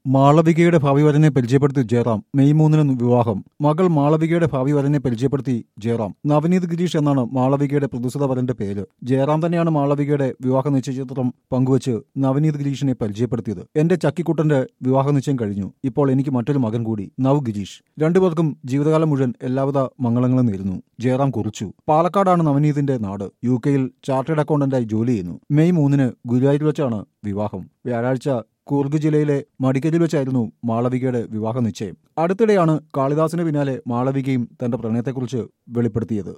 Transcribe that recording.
മാളവികയുടെ ഭാവി വരനെ പരിചയപ്പെടുത്തി ജയറാം മെയ് മൂന്നിന് വിവാഹം മകൾ മാളവികയുടെ ഭാവി വരനെ പരിചയപ്പെടുത്തി ജയറാം നവനീത് ഗിരീഷ് എന്നാണ് മാളവികയുടെ പ്രതിസുത വരന്റെ പേര് ജയറാം തന്നെയാണ് മാളവികയുടെ വിവാഹ നിശ്ചയചിത്രം പങ്കുവച്ച് നവനീത് ഗിരീഷിനെ പരിചയപ്പെടുത്തിയത് എന്റെ ചക്കിക്കുട്ടന്റെ വിവാഹ നിശ്ചയം കഴിഞ്ഞു ഇപ്പോൾ എനിക്ക് മറ്റൊരു മകൻ കൂടി നവ് ഗിരീഷ് രണ്ടുപേർക്കും ജീവിതകാലം മുഴുവൻ എല്ലാവിധ മംഗളങ്ങളും നേരുന്നു ജയറാം കുറിച്ചു പാലക്കാടാണ് നവനീതിന്റെ നാട് യു കെയിൽ ചാർട്ടേഡ് അക്കൗണ്ടന്റായി ജോലി ചെയ്യുന്നു മെയ് മൂന്നിന് ഗുരുവായൂർ വെച്ചാണ് വിവാഹം വ്യാഴാഴ്ച കൂർഗ് ജില്ലയിലെ മടിക്കരിൽ വെച്ചായിരുന്നു മാളവികയുടെ വിവാഹ നിശ്ചയം അടുത്തിടെയാണ് കാളിദാസിന് പിന്നാലെ മാളവികയും തന്റെ പ്രണയത്തെക്കുറിച്ച് വെളിപ്പെടുത്തിയത്